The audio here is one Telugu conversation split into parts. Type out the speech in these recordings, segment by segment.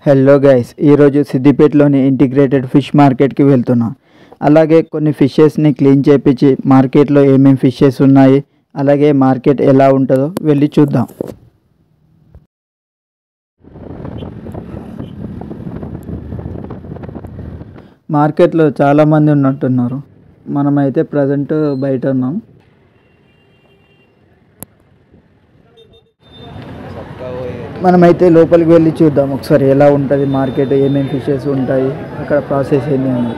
హలో గైస్ ఈరోజు సిద్దిపేటలోని ఇంటిగ్రేటెడ్ ఫిష్ మార్కెట్కి వెళ్తున్నాం అలాగే కొన్ని ఫిషెస్ని క్లీన్ చేపించి మార్కెట్లో ఏమేమి ఫిషెస్ ఉన్నాయి అలాగే మార్కెట్ ఎలా ఉంటుందో వెళ్ళి చూద్దాం మార్కెట్లో చాలామంది ఉన్నట్టున్నారు మనమైతే ప్రజెంట్ బయట ఉన్నాం మనమైతే లోపలికి వెళ్ళి చూద్దాం ఒకసారి ఎలా ఉంటుంది మార్కెట్ ఏమేమి ఫిషెస్ ఉంటాయి అక్కడ ప్రాసెస్ ఏంటి అని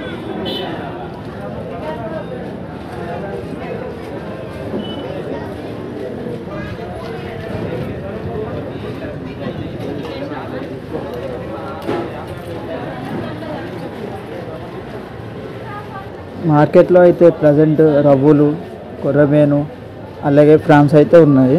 మార్కెట్లో అయితే ప్రజెంట్ రవ్వులు కొర్రమేను అలాగే ఫ్రాన్స్ అయితే ఉన్నాయి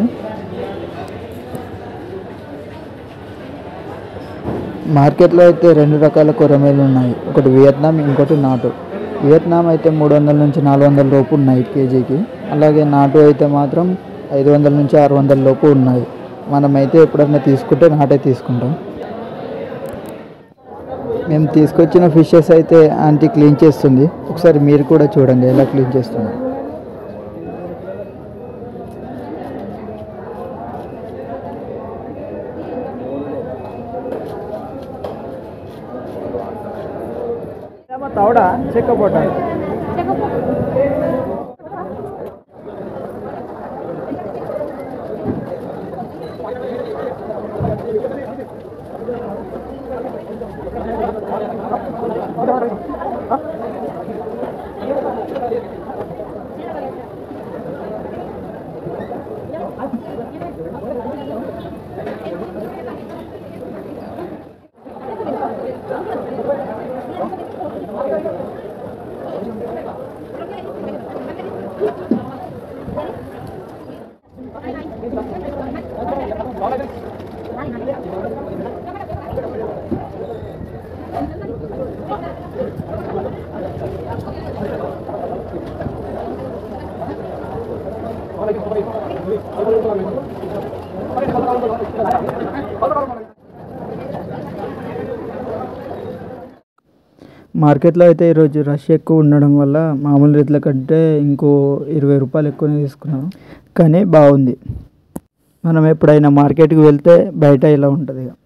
మార్కెట్లో అయితే రెండు రకాల కొరమేలు ఉన్నాయి ఒకటి వియత్నాం ఇంకోటి నాటు వియత్నాం అయితే మూడు వందల నుంచి నాలుగు వందల లోపు ఉన్నాయి కేజీకి అలాగే నాటు అయితే మాత్రం ఐదు వందల నుంచి ఆరు వందల లోపు ఉన్నాయి మనమైతే ఎప్పుడైనా తీసుకుంటే నాటే తీసుకుంటాం మేము తీసుకొచ్చిన ఫిషెస్ అయితే ఆంటీ క్లీన్ చేస్తుంది ఒకసారి మీరు కూడా చూడండి ఎలా క్లీన్ చేస్తుందో తవడా చెక్కపోట మార్కెట్లో అయితే ఈరోజు రష్ ఎక్కువ ఉండడం వల్ల మామూలు రేట్ల కంటే ఇంకో ఇరవై రూపాయలు ఎక్కువనే తీసుకున్నాను కానీ బాగుంది మనం ఎప్పుడైనా మార్కెట్కి వెళ్తే బయట ఇలా ఉంటుంది ఇక